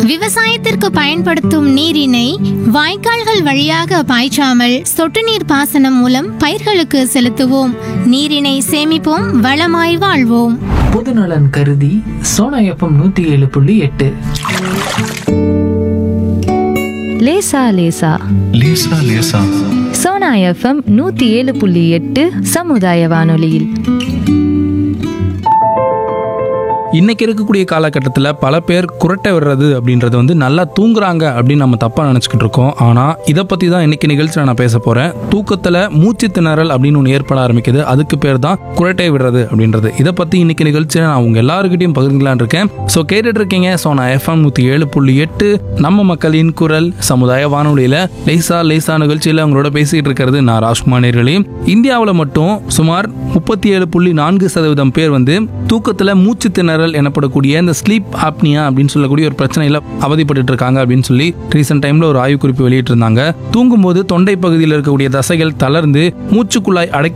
விவசாயத்திற்கு பயன்படுத்தும் நீரினை வாய்க்கால்கள் வழியாக பாய்ச்சாமல் சொட்டு நீர் பாசனம் மூலம் பயிர்களுக்கு செலுத்துவோம் நீரினை சேமிப்போம் வளமாய் வாழ்வோம் பொதுநலன் கருதி சோனா எஃப்எம் நூத்தி ஏழு புள்ளி எட்டு லேசா லேசா லேசா லேசா சோனா எஃப்எம் நூத்தி ஏழு புள்ளி எட்டு சமுதாய வானொலியில் இன்னைக்கு இருக்கக்கூடிய காலகட்டத்தில் பல பேர் குரட்டை விடுறது அப்படின்றது வந்து நல்லா தூங்குறாங்க அப்படின்னு நம்ம தப்பாக நினச்சிக்கிட்டு இருக்கோம் ஆனால் இதை பற்றி தான் இன்னைக்கு நிகழ்ச்சியில் நான் பேச போகிறேன் தூக்கத்தில் மூச்சு திணறல் அப்படின்னு ஒன்று ஏற்பட ஆரம்பிக்குது அதுக்கு பேர் தான் குரட்டை விடுறது அப்படின்றது இதை பற்றி இன்னைக்கு நிகழ்ச்சியில் நான் உங்கள் எல்லாருக்கிட்டையும் பகிர்ந்துக்கலான் இருக்கேன் ஸோ கேட்டுட்டு இருக்கீங்க ஸோ நான் எஃப்எம் நூற்றி ஏழு புள்ளி எட்டு நம்ம மக்களின் குரல் சமுதாய வானொலியில் லேசா லேசா நிகழ்ச்சியில் அவங்களோட பேசிக்கிட்டு இருக்கிறது நான் ராஜ்குமார் நேர்களே இந்தியாவில் மட்டும் சுமார் முப்பத்தி ஏழு புள்ளி நான்கு சதவீதம் பேர் வந்து தூக்கத்தில் மூச்சு திணறல் எனப்படக்கூடிய இந்த ஸ்லீப் ஆப்னியா அப்படின்னு சொல்லக்கூடிய ஒரு பிரச்சனையில் அவதிப்பட்டு இருக்காங்க அப்படின்னு சொல்லி ரீசெண்ட் டைம்ல ஒரு ஆய்வு குறிப்பு வெளியிட்டிருந்தாங்க தூங்கும்போது தொண்டை பகுதியில் இருக்கக்கூடிய தசைகள் தளர்ந்து மூச்சுக்குழாய் அடை